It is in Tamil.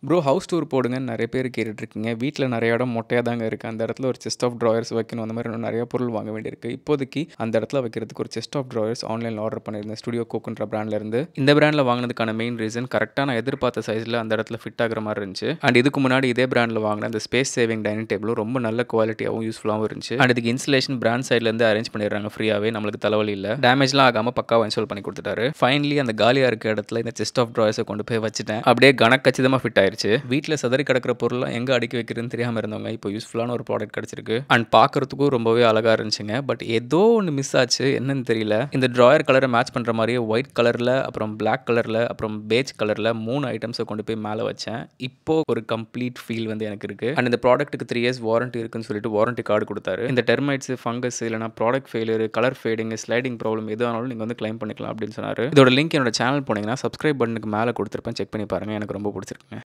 ப்ரோ ஹவுஸ் டூர் போடுங்கன்னு நிறைய பேர் கேட்டுட்ருக்கீங்க வீட்டில் நிறைய இடம் மொட்டையாக தாங்க இருக்குது அந்த இடத்துல ஒரு செஸ்ட் ஆஃப் ட்ராயர்ஸ் வைக்கணும் அந்த மாதிரி இன்னும் நிறைய பொருள் வாங்க வேண்டியிருக்கு இப்போதைக்கு அந்த இடத்துல வைக்கிறதுக்கு ஒரு செஸ்ட் ஆஃப் ட்ராயர்ஸ் ஆன்லைனில் ஆர்டர் பண்ணியிருந்தேன் ஸ்டுடியோ கோக்குன்ற பிராண்ட்லேருந்து இந்த பிராண்டில் வாங்கினதுக்கான மெயின் ரீசன் கரெக்டாக நான் எதிர்பார்த்த சைஸில் அந்த இடத்துல ஃபிட் ஆகிற மாதிரி இருந்துச்சு அண்ட் இதுக்கு முன்னாடி இதே பிராண்டில் வாங்கின அந்த ஸ்பேஸ் சேவிங் டைனிங் டேபிளும் ரொம்ப நல்ல குவாலிட்டியாகவும் யூஸ்ஃபுல்லாகவும் இருந்துச்சு அண்ட் இதுக்கு இன்ஸ்டலேஷன் பிராண்ட் சைட்லேருந்து அரேஞ்ச் பண்ணிடுறாங்க ஃப்ரீயாகவே நம்மளுக்கு தலைவலி இல்லை டேமேஜ்லாம் ஆகாமல் பக்காவாக இன்ஸ்டால் பண்ணி கொடுத்துட்டாரு ஃபைனலி அந்த காலியாக இருக்க இடத்துல இந்த செஸ்ட் ஆஃப் ட்ராயர்ஸை கொண்டு போய் வச்சுட்டேன் அப்படியே கணக்கச்சிதமாக ஃபிட் ஆயிருச்சு வீட்டில் சதறி கிடக்கிற பொருள்லாம் எங்கே அடுக்கி வைக்கிறதுன்னு தெரியாமல் இருந்தவங்க இப்போ யூஸ்ஃபுல்லான ஒரு ப்ராடக்ட் கிடச்சிருக்கு அண்ட் பார்க்கறதுக்கும் ரொம்பவே அழகாக இருந்துச்சுங்க பட் ஏதோ ஒன்று மிஸ் ஆச்சு என்னன்னு தெரியல இந்த ட்ராயர் கலரை மேட்ச் பண்ணுற மாதிரியே ஒயிட் கலரில் அப்புறம் பிளாக் கலரில் அப்புறம் பேஜ் கலரில் மூணு ஐட்டம்ஸை கொண்டு போய் மேலே வச்சேன் இப்போ ஒரு கம்ப்ளீட் ஃபீல் வந்து எனக்கு இருக்கு அண்ட் இந்த ப்ராடக்ட்டுக்கு த்ரீ இயர்ஸ் வாரண்டி இருக்குன்னு சொல்லிட்டு வாரண்டி கார்டு கொடுத்தாரு இந்த டெர்மைட்ஸ் ஃபங்கஸ் இல்லைனா product failure colour fading sliding problem எது ஆனாலும் நீங்கள் வந்து க்ளைம் பண்ணிக்கலாம் அப்படின்னு சொன்னார் இதோட லிங்க் என்னோட சேனல் போனீங்கன்னா சப்ஸ்கிரைப் பட்டனுக்கு மேலே கொடுத்துருப்பேன் செக் பண்ணி பாருங்கள் எனக்கு ரொம்ப பிடிச்சிருக்குங்க